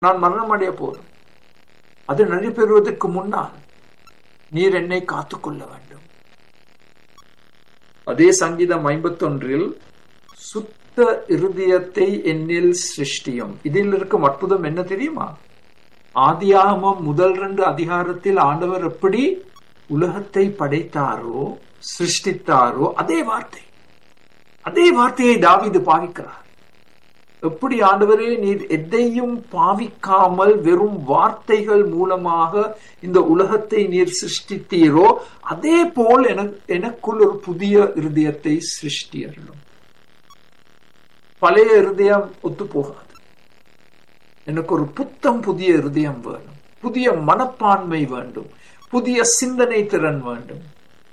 நான் மரணமடைய போதும் அது நடைபெறுவதற்கு முன்னால் நீர் என்னை காத்துக்கொள்ள வேண்டும் அதே சங்கீதம் ஐம்பத்தொன்றில் சுத்த இருதயத்தை என்னில் சிருஷ்டியும் இதில் இருக்கும் அற்புதம் என்ன தெரியுமா ஆதியாகமம் முதல் ரெண்டு அதிகாரத்தில் ஆண்டவர் எப்படி உலகத்தை படைத்தாரோ சிருஷ்டித்தாரோ அதே வார்த்தை அதே வார்த்தையை தாவிது பாவிக்கிறார் எப்படி ஆண்டவரே நீர் எதையும் பாவிக்காமல் வெறும் வார்த்தைகள் மூலமாக இந்த உலகத்தை நீர் சிருஷ்டித்தீரோ அதே போல் எனக்குள் ஒரு புதிய இருதயத்தை சிருஷ்டியர்களும் பழைய இருதயம் ஒத்து போகாது எனக்கு ஒரு புத்தம் புதிய இருதயம் வேணும் புதிய மனப்பான்மை வேண்டும் புதிய சிந்தனை திறன் வேண்டும்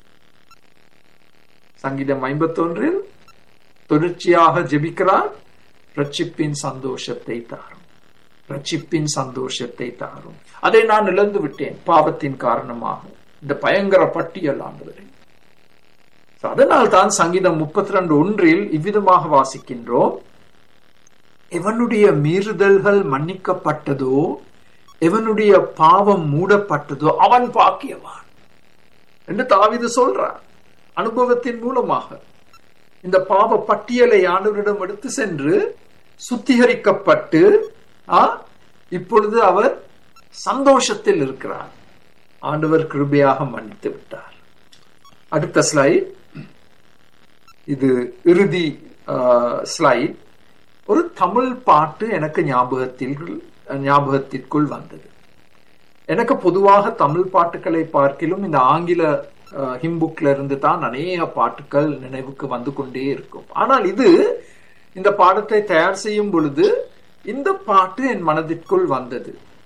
சங்கீதம் ஐம்பத்தொன்றில் தொடர்ச்சியாக ஜெபிக்கிறார் ரட்சிப்பின் சந்தோஷத்தை தாரும் ரட்சிப்பின் சந்தோஷத்தை தாரும் அதை நான் இழந்து விட்டேன் பாவத்தின் காரணமாக இந்த பயங்கர பட்டியல் ஆண்டவரே அதனால் தான் சங்கீதம் முப்பத்தி ரெண்டு ஒன்றில் இவ்விதமாக வாசிக்கின்றோம் எவனுடைய மீறுதல்கள் மன்னிக்கப்பட்டதோ எவனுடைய பாவம் மூடப்பட்டதோ அவன் பாக்கியவான் என்று தாவிது சொல்றார் அனுபவத்தின் மூலமாக இந்த பாவ பட்டியலை ஆண்டவரிடம் எடுத்து சென்று சுத்திகரிக்கப்பட்டு இப்பொழுது அவர் சந்தோஷத்தில் இருக்கிறார் ஆண்டவர் கிருபையாக மன்னித்து விட்டார் அடுத்த ஸ்லைட் இது இறுதி ஸ்லைட் ஒரு தமிழ் பாட்டு எனக்கு ஞாபகத்தில் ஞாபகத்திற்குள் வந்தது எனக்கு பொதுவாக தமிழ் பாட்டுகளை பார்க்கிலும் இந்த ஆங்கில ஹிம்புக்ல இருந்து தான் அநேக பாட்டுகள் நினைவுக்கு வந்து கொண்டே இருக்கும் ஆனால் இது இந்த பாடத்தை தயார் செய்யும் பொழுது இந்த பாட்டு என் மனதிற்குள் வந்தது